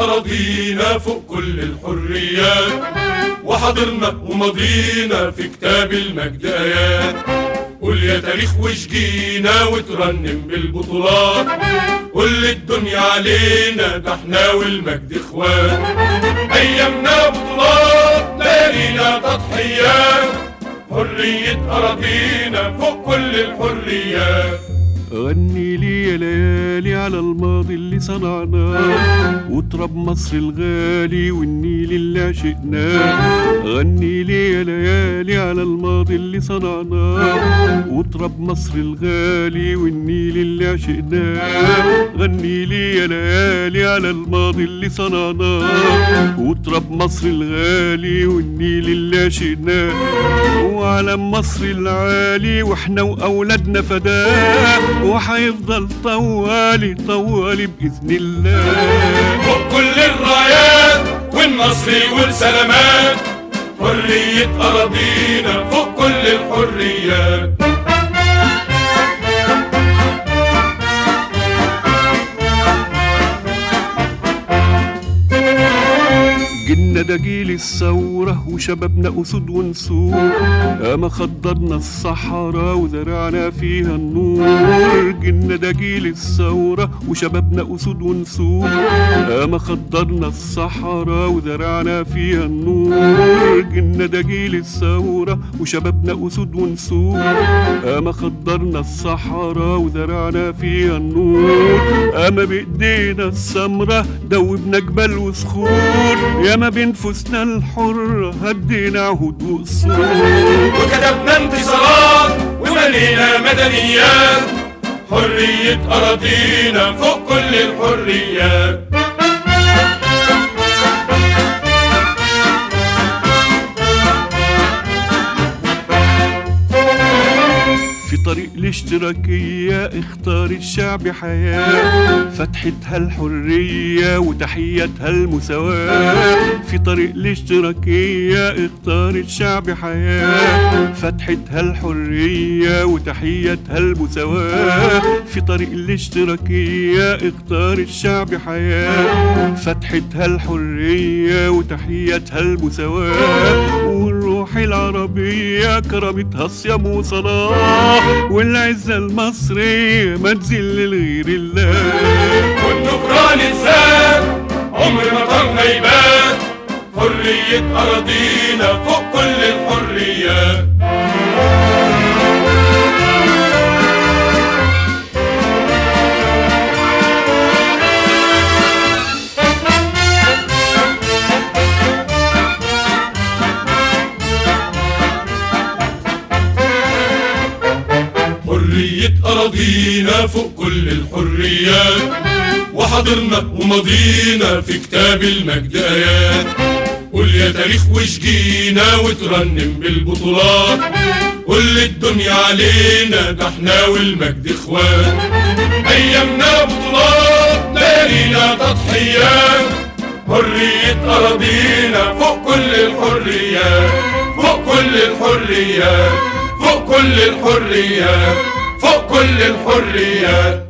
أراضينا فوق كل الحريات وحضرنا ومضينا في كتاب المجد آيات قول يا تاريخ وشجينا وترنم بالبطولات قول للدنيا علينا ده احنا والمجد اخوات ايامنا بطولات ليالينا تضحيات حرية أراضينا فوق كل الحريات غني لي يا ليالي على الماضي اللي صنعناه وتراب مصر الغالي والنيل اللي عشقناه غني لي يا ليالي على الماضي اللي صنعناه وتراب مصر الغالي والنيل اللي عشقناه غني لي يا ليالي على الماضي اللي صنعناه وتراب مصر الغالي والنيل اللي عشقناه وعلم مصر العالي واحنا واولادنا فداه وحيفضل طوالي طوالي باذن الله فوق كل الرايات والنصر والسلامات حرية أراضينا فوق كل الحريات جيلنا ده جيل الثورة وشبابنا أسود ونسور أما خضرنا الصحراء وزرعنا فيها النور جيلنا ده جيل الثورة وشبابنا أسود ونسور أما خضرنا الصحراء وزرعنا فيها النور جيلنا ده جيل الثورة وشبابنا أسود ونسور أما خضرنا الصحراء وزرعنا فيها النور أما بإيدينا السمرة دوبنا جبال وصخور ياما بنفوسنا الحرة هدينا عهود وقصور وكتبنا انتصارات وبنينا مدنيات حرية أراضينا فوق كل الحريات في طريق الاشتراكية اختار الشعب حياة فتحتها الحرية وتحيتها المساواة في طريق الاشتراكية اختار الشعب حياة فتحتها الحرية وتحيتها المساواة في طريق الاشتراكية اختار الشعب حياة فتحتها الحرية وتحيتها المساواة والروح العربية كرمتها الصيام وصلاة والعزة المصرية ما تذل لغير الله والنكران الزاد عمر ما طرنا يبات حرية أراضينا فوق كل الحريات حرية أراضينا فوق كل الحريات وحضرنا ومضينا في كتاب المجد آيات قول يا تاريخ وشجينا وترنم بالبطولات قول للدنيا علينا ده احنا والمجد اخوات ايامنا بطولات ليالينا تضحيات حرية أراضينا فوق كل الحريات فوق كل الحريات فوق كل الحريات فوق كل الحريات